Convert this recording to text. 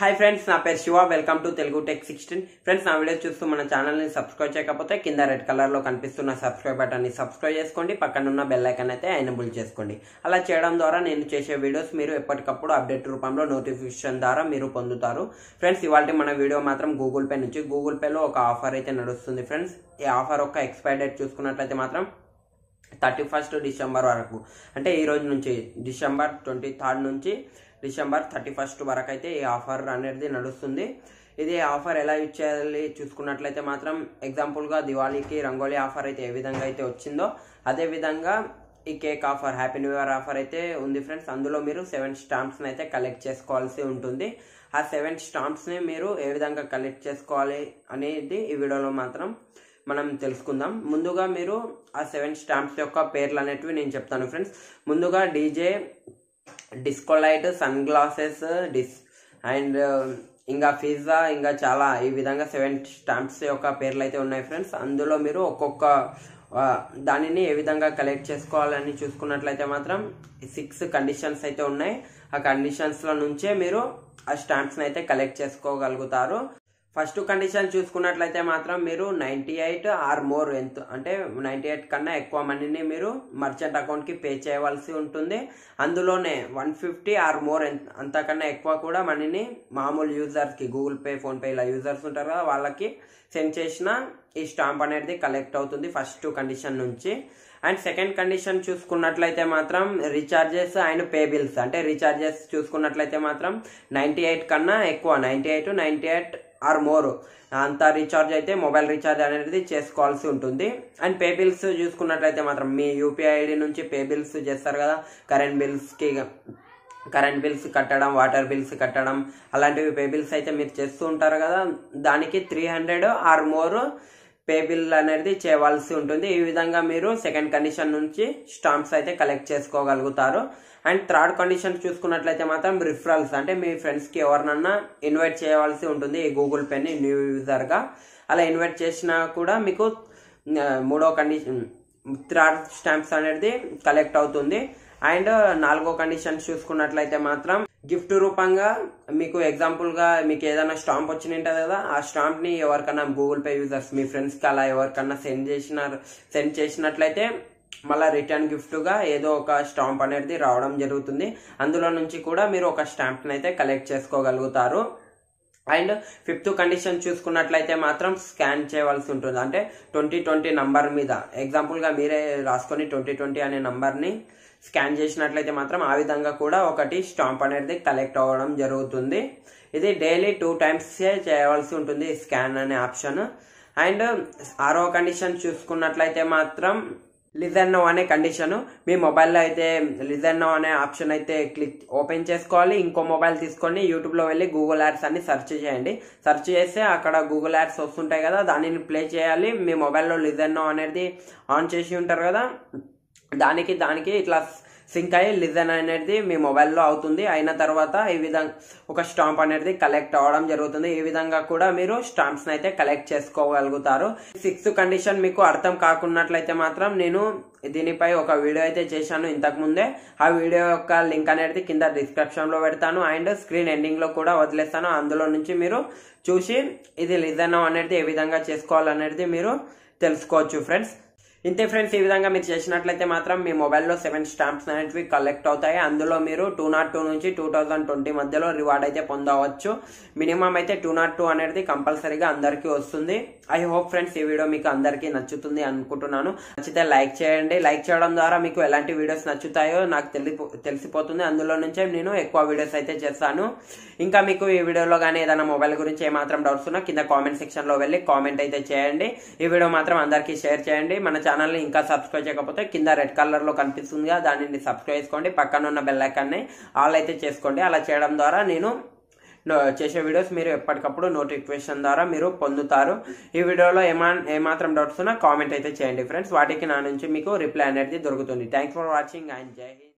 hi friends నా పేరు Shiva welcome to Telugu tech sixteen friends నా వీడియో చూస్తూ మన ఛానల్ని సబ్స్క్రైబ్ చేయకపోతే కింద రెడ్ కలర్లో కనిపిస్తున్న సబ్స్క్రైబ్ బటన్ని సబ్స్క్రైబ్ చేసుకోండి పక్కన ఉన్న బెల్ ఐకాన్ అయితే ఎనబుల్ చేసుకోండి అలా చేయడం ద్వారా నేను చేసే వీడియోస్ మీరు ఎప్పటికప్పుడు అప్డేట్ రూపంలో నోటిఫికేషన్ ద్వారా మీరు పొందుతారు ఫ్రెండ్స్ ఇవాళ మన వీడియో మాత్రం గూగుల్ పే నుంచి గూగుల్ పేలో ఒక ఆఫర్ అయితే నడుస్తుంది ఫ్రెండ్స్ ఈ ఆఫర్ యొక్క ఎక్స్పైర్ డేట్ చూసుకున్నట్లయితే మాత్రం థర్టీ ఫస్ట్ డిసెంబర్ వరకు అంటే ఈ రోజు నుంచి డిసెంబర్ ట్వంటీ థర్డ్ నుంచి డిసెంబర్ థర్టీ ఫస్ట్ వరకు అయితే ఈ ఆఫర్ అనేది నడుస్తుంది ఇది ఆఫర్ ఎలా యూజ్ చేయాలి చూసుకున్నట్లయితే మాత్రం ఎగ్జాంపుల్గా దివాళీకి రంగోలీ ఆఫర్ అయితే ఏ విధంగా అయితే వచ్చిందో అదే విధంగా ఈ cake offer happy new year offer అయితే ఉంది ఫ్రెండ్స్ అందులో మీరు సెవెన్ స్టాంప్స్ని అయితే కలెక్ట్ చేసుకోవాల్సి ఉంటుంది ఆ సెవెన్ స్టాంప్స్ని మీరు ఏ విధంగా కలెక్ట్ చేసుకోవాలి అనేది ఈ వీడియోలో మాత్రం మనం తెలుసుకుందాం ముందుగా మీరు ఆ సెవెన్ స్టాంప్స్ యొక్క పేర్లు అనేటివి నేను చెప్తాను ఫ్రెండ్స్ ముందుగా డీజే డిస్కోలైట్ సన్ గ్లాసెస్ డిస్ అండ్ ఇంకా పిజ్జా ఇంకా చాలా ఈ విధంగా సెవెన్ స్టాంప్స్ యొక్క పేర్లు అయితే ఉన్నాయి ఫ్రెండ్స్ అందులో మీరు ఒక్కొక్క ఆ, దానిని ఏ విధంగా కలెక్ట్ చేసుకోవాలని చూసుకున్నట్లయితే మాత్రం సిక్స్ కండిషన్స్ అయితే ఉన్నాయి ఆ కండిషన్స్ల నుంచే మీరు ఆ స్టాంప్స్ని అయితే కలెక్ట్ చేసుకోగలుగుతారు ఫస్ట్ కండిషన్ చూసుకున్నట్లయితే మాత్రం మీరు నైంటీ ఎయిట్ ఆర్ మోర్ ఎంత అంటే నైంటీ ఎయిట్ కన్నా ఎక్కువ మనీని మీరు మర్చెంట్ అకౌంట్కి పే చేయవలసి ఉంటుంది అందులోనే వన్ ఫిఫ్టీ ఆర్ మోర్ అంతకన్నా ఎక్కువ కూడా మనీని మామూలు యూజర్స్కి గూగుల్ పే ఫోన్పే ఇలా యూజర్స్ ఉంటారు కదా వాళ్ళకి సెండ్ చేసిన ఈ స్టాంప్ అనేది కలెక్ట్ అవుతుంది ఫస్ట్ కండిషన్ నుంచి అండ్ సెకండ్ కండిషన్ చూసుకున్నట్లయితే మాత్రం రీఛార్జెస్ అండ్ పే బిల్స్ అంటే రీఛార్జెస్ చూసుకున్నట్లయితే మాత్రం నైంటీ ఎయిట్ కన్నా ఎక్కువ ninety eight ninety eight or more అంత రీఛార్జ్ అయితే మొబైల్ రీఛార్జ్ అనేది చేసుకోవాల్సి ఉంటుంది అండ్ పే బిల్స్ చూసుకున్నట్లయితే మాత్రం మీ యూపీఐ ఐడి నుంచి పే బిల్స్ చేస్తారు కదా కరెంట్ బిల్స్కి కరెంట్ బిల్స్ కట్టడం వాటర్ బిల్స్ కట్టడం అలాంటివి పే బిల్స్ అయితే మీరు చేస్తూ ఉంటారు కదా దానికి three hundred or more pay bill అనేది చేయవలసి ఉంటుంది ఈ విధంగా మీరు సెకండ్ కండిషన్ నుంచి స్టాంప్స్ అయితే కలెక్ట్ చేసుకోగలుగుతారు అండ్ థర్డ్ కండిషన్ చూసుకున్నట్లయితే మాత్రం రిఫరల్స్ అంటే మీ ఫ్రెండ్స్కి ఎవరినన్నా ఇన్వైట్ చేయవలసి ఉంటుంది ఈ గూగుల్ పేని న్యూ యూజర్గా అలా ఇన్వైట్ చేసినా కూడా మీకు ఆ, మూడో కండిషన్ థర్డ్ స్టాంప్స్ అనేది కలెక్ట్ అవుతుంది అండ్ నాలుగో కండిషన్ చూసుకున్నట్లయితే మాత్రం గిఫ్ట్ రూపంగా మీకు ఎగ్జాంపుల్గా మీకు ఏదైనా స్టాంప్ వచ్చి ఉంటుంది కదా ఆ స్టాంప్ని ఎవరికన్నా గూగుల్ పే యూజర్స్ మీ ఫ్రెండ్స్కి అలా ఎవరికన్నా సెండ్ చేసిన సెండ్ చేసినట్లయితే మళ్ళీ రిటర్న్ గిఫ్ట్గా ఏదో ఒక స్టాంప్ అనేది రావడం జరుగుతుంది అందులో నుంచి కూడా మీరు ఒక స్టాంప్ని అయితే కలెక్ట్ చేసుకోగలుగుతారు అండ్ ఫిఫ్త్ కండిషన్ చూసుకున్నట్లయితే మాత్రం స్కాన్ చేయవలసి ఉంటుంది అంటే ట్వంటీ ట్వంటీ నంబర్ మీద ఎగ్జాంపుల్గా మీరే రాసుకొని ట్వంటీ ట్వంటీ అనే నంబర్ని స్కాన్ చేసినట్లయితే మాత్రం ఆ విధంగా కూడా ఒకటి స్టాంప్ అనేది కలెక్ట్ అవ్వడం జరుగుతుంది ఇది డైలీ టూ టైమ్స్ చేయవలసి ఉంటుంది స్కాన్ అనే ఆప్షన్ అండ్ ఆరో కండిషన్ చూసుకున్నట్లయితే మాత్రం లిజన్ నో అనే కండిషన్ మీ మొబైల్లో అయితే లిజన్ నో అనే ఆప్షన్ అయితే క్లిక్ ఓపెన్ చేసుకోవాలి ఇంకో మొబైల్ తీసుకొని యూట్యూబ్లో వెళ్ళి గూగుల్ యాడ్స్ అన్ని సెర్చ్ చేయండి సెర్చ్ చేస్తే అక్కడ గూగుల్ యాడ్స్ వస్తుంటాయి కదా దానిని ప్లే చేయాలి మీ మొబైల్లో లిజన్ నో అనేది ఆన్ చేసి ఉంటారు కదా దానికి దానికి ఇట్లా సింక్ అయ్యి లిజన్ అనేది మీ మొబైల్లో అవుతుంది అయిన తర్వాత ఈ విధంగా ఒక స్టాంప్ అనేది కలెక్ట్ అవ్వడం జరుగుతుంది ఈ విధంగా కూడా మీరు స్టాంప్స్ అయితే కలెక్ట్ చేసుకోగలుగుతారు సిక్స్త్ కండిషన్ మీకు అర్థం కాకున్నట్లయితే మాత్రం నేను దీనిపై ఒక వీడియో అయితే చేశాను ఇంతకు ముందే ఆ వీడియో యొక్క లింక్ అనేది కింద డిస్క్రిప్షన్ లో పెడతాను అండ్ స్క్రీన్ ఎండింగ్ లో కూడా వదిలేస్తాను అందులో నుంచి మీరు చూసి ఇది లిజన్ అనేది ఏ విధంగా చేసుకోవాలనేది మీరు తెలుసుకోవచ్చు ఫ్రెండ్స్ ఇంతే ఫ్రెండ్స్ ఈ విధంగా మీరు చేసినట్లయితే మాత్రం మీ మొబైల్లో సెవెన్ స్టాంప్స్ అనేటివి కలెక్ట్ అవుతాయి అందులో మీరు టూ నాట్ టూ నుంచి టూ థౌజండ్ ట్వంటీ మధ్యలో రివార్డ్ అయితే పొందవచ్చు మినిమం అయితే టూ నాట్ టూ అనేది కంపల్సరీగా అందరికీ వస్తుంది ఐ హోప్ ఫ్రెండ్స్ ఈ వీడియో మీకు అందరికీ నచ్చుతుంది అనుకుంటున్నాను నచ్చితే లైక్ చేయండి లైక్ చేయడం ద్వారా మీకు ఎలాంటి వీడియోస్ నచ్చుతాయో నాకు తెలి తెలిసిపోతుంది అందులో నుంచే నేను ఎక్కువ వీడియోస్ అయితే చేస్తాను ఇంకా మీకు ఈ వీడియోలో కానీ ఏదైనా మొబైల్ గురించి ఏమాత్రం డౌట్స్ ఉన్నా కింద కామెంట్ సెక్షన్ లో వెళ్ళి కామెంట్ అయితే చేయండి ఈ వీడియో మాత్రం అందరికీ షేర్ చేయండి మన ఛానల్ని ఇంకా సబ్స్క్రైబ్ చేయకపోతే కింద రెడ్ కలర్ లో కనిపిస్తుంది కదా దానిని సబ్స్క్రైబ్ చేసుకోండి పక్కన ఉన్న బెల్ ఐకాన్ని ఆల్ అయితే చేసుకోండి అలా చేయడం ద్వారా నేను నో- చేసే వీడియోస్ మీరు ఎప్పటికప్పుడు నోటిఫికేషన్ ద్వారా మీరు పొందుతారు ఈ వీడియోలో ఏమా ఏమాత్రం డౌట్స్ ఉన్నా కామెంట్ అయితే చేయండి ఫ్రెండ్స్ వాటికి నా నుంచి మీకు రిప్లై అనేది దొరుకుతుంది థ్యాంక్స్ ఫర్ వాచింగ్ అండ్ జై హింద్